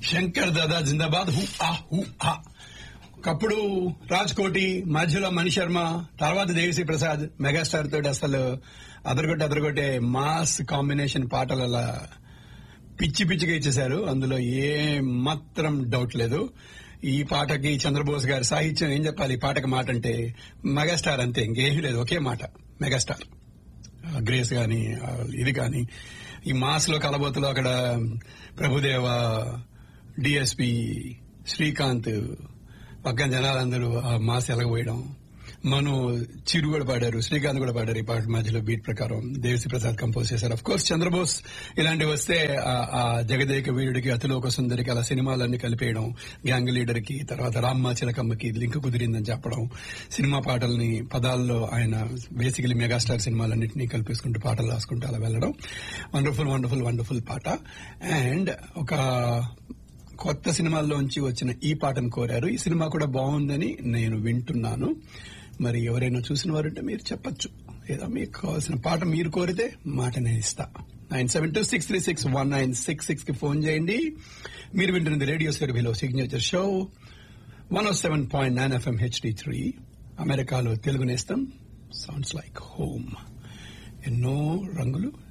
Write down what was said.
శంకర్ దాదా జిందాబాద్ హు ఆ హు ఆ ఒకప్పుడు రాజ్ కోటి మధ్యలో మణి శర్మ తర్వాత దేవిశ్రీ ప్రసాద్ మెగాస్టార్ తోటి అసలు అదరగొట్టి అదరగొట్టే మాస్ కాంబినేషన్ పాటలు అలా పిచ్చి పిచ్చిగా ఇచ్చేశారు అందులో ఏ మాత్రం డౌట్ లేదు ఈ పాటకి చంద్రబోస్ గారి సాహిత్యం ఏం చెప్పాలి ఈ పాటకి మాట అంటే మెగాస్టార్ అంతే ఇంకేమీ లేదు ఒకే మాట మెగాస్టార్ ఆ గ్రేస్ గాని ఆ ఇది గాని ఈ మాస్ లో కలబోతులో అక్కడ ప్రభుదేవ డిఎస్పి శ్రీకాంత్ పక్కన జనాలందరూ ఆ మాస్ ఎలగబోయడం మను చిరు కూడా పాడారు శ్రీకాంత్ కూడా పాడారు ఈ పాట మధ్యలో బీట్ ప్రకారం దేవిశ్రీ ప్రసాద్ కంపోజ్ చేశారు అఫ్ కోర్స్ చంద్రబోస్ ఇలాంటివి వస్తే ఆ- ఆ జగదేక వీరుడికి అతిలోక సుందరికి అలా సినిమాలన్నీ కలిపేయడం గ్యాంగ్ లీడర్ కి తర్వాత రామ్మ చిలకమ్మకి లింక్ కుదిరిందని చెప్పడం సినిమా పాటల్ని పదాల్లో ఆయన బేసికలీ మెగాస్టార్ సినిమాలన్నింటినీ కల్పించుకుంటూ పాటలు రాసుకుంటూ అలా వెళ్ళడం వండర్ఫుల్ వండర్ఫుల్ వండర్ఫుల్ పాట అండ్ ఒక కొత్త సినిమాల్లోంచి వచ్చిన ఈ పాటను కోరారు ఈ సినిమా కూడా బాగుందని నేను వింటున్నాను మరి ఎవరైనా చూసిన వారుంటే మీరు చెప్పొచ్చు లేదా మీకు కావాల్సిన పాట మీరు కోరితే మాట నేను ఇస్తా nine seven two six three six one nine six six కి ఫోన్ చేయండి మీరు వింటున్నది రేడియో సెర్వీలో signature show one O seven point nine FM HD three అమెరికాలో తెలుగు నేస్తం సౌండ్స్ లైక్ హోమ్ ఎన్నో రంగులు